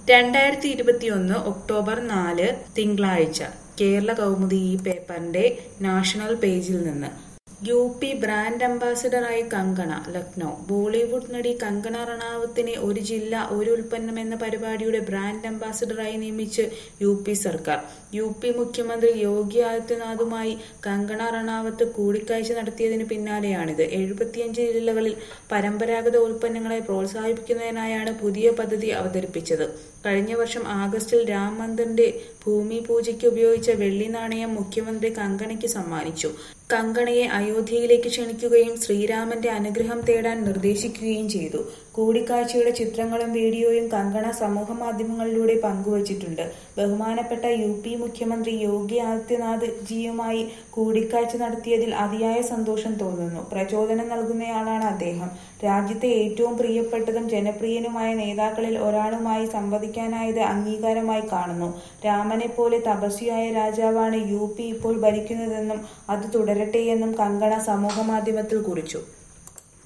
രണ്ടായിരത്തി ഇരുപത്തിയൊന്ന് ഒക്ടോബർ നാല് തിങ്കളാഴ്ച കേരള കൗമുദി ഈ പേപ്പറിന്റെ നാഷണൽ പേജിൽ നിന്ന് യു പി ബ്രാൻഡ് അംബാസിഡറായി കങ്കണ ലക്നൗ ബോളിവുഡ് നടി കങ്കണ റണാവത്തിനെ ഒരു ജില്ല ഒരു ഉൽപ്പന്നം എന്ന പരിപാടിയുടെ ബ്രാൻഡ് അംബാസിഡറായി നിയമിച്ച് യു പി സർക്കാർ യു പി മുഖ്യമന്ത്രി യോഗി ആദിത്യനാഥുമായി കങ്കണ റണാവത്ത് കൂടിക്കാഴ്ച നടത്തിയതിന് പിന്നാലെയാണിത് എഴുപത്തിയഞ്ച് ജില്ലകളിൽ പരമ്പരാഗത ഉൽപ്പന്നങ്ങളെ പ്രോത്സാഹിപ്പിക്കുന്നതിനായാണ് പുതിയ പദ്ധതി അവതരിപ്പിച്ചത് കഴിഞ്ഞ വർഷം ആഗസ്റ്റിൽ രാം മന്ദിറിന്റെ ഭൂമി പൂജയ്ക്ക് ഉപയോഗിച്ച വെള്ളി നാണയം മുഖ്യമന്ത്രി കങ്കണയ്ക്ക് സമ്മാനിച്ചു കങ്കണയെ അയോധ്യയിലേക്ക് ക്ഷണിക്കുകയും ശ്രീരാമന്റെ അനുഗ്രഹം തേടാൻ നിർദ്ദേശിക്കുകയും ചെയ്തു കൂടിക്കാഴ്ചയുടെ ചിത്രങ്ങളും വീഡിയോയും കങ്കണ സമൂഹ മാധ്യമങ്ങളിലൂടെ പങ്കുവച്ചിട്ടുണ്ട് ബഹുമാനപ്പെട്ട യു പി മുഖ്യമന്ത്രി യോഗി ആദിത്യനാഥ് ജിയുമായി കൂടിക്കാഴ്ച നടത്തിയതിൽ അതിയായ സന്തോഷം തോന്നുന്നു പ്രചോദനം നൽകുന്നയാളാണ് അദ്ദേഹം രാജ്യത്തെ ഏറ്റവും പ്രിയപ്പെട്ടതും ജനപ്രിയനുമായ നേതാക്കളിൽ ഒരാളുമായി സംവദിക്കാനായത് അംഗീകാരമായി കാണുന്നു രാമനെ പോലെ തപസ്വിയായ രാജാവാണ് യു പി ഇപ്പോൾ ഭരിക്കുന്നതെന്നും അത് തുടരട്ടെയെന്നും കങ്കണ സമൂഹമാധ്യമത്തിൽ കുറിച്ചു